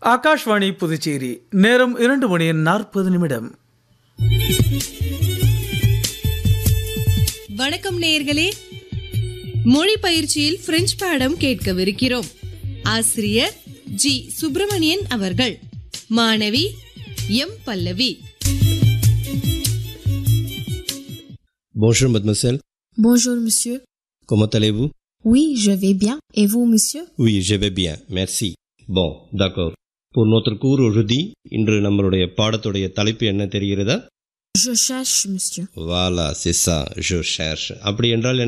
ஆகாஷ்வாணி புதுச்சேரி நேரம் இரண்டு மணி நாற்பது நிமிடம் வணக்கம் நேயர்களே மொழி பயிற்சியில் பிரெஞ்சு பாடம் கேட்கவிருக்கிறோம் ஆசிரியர் ஜி சுப்பிரமணியன் அவர்கள் மாணவி M Pallavi Bonjour mademoiselle, Bonjour, monsieur. comment allez-vous Oui, je vais bien. Et vous, monsieur Oui, je vais bien, merci. Bon, d'accord. Pour notre cours aujourd'hui, இன்று நம்மளுடைய பாடத்துடைய தலைப்பு என்ன தெரிகிறதா Je cherche, monsieur. Voilà, c'est ça, je cherche. அப்படி என்றால் என்ன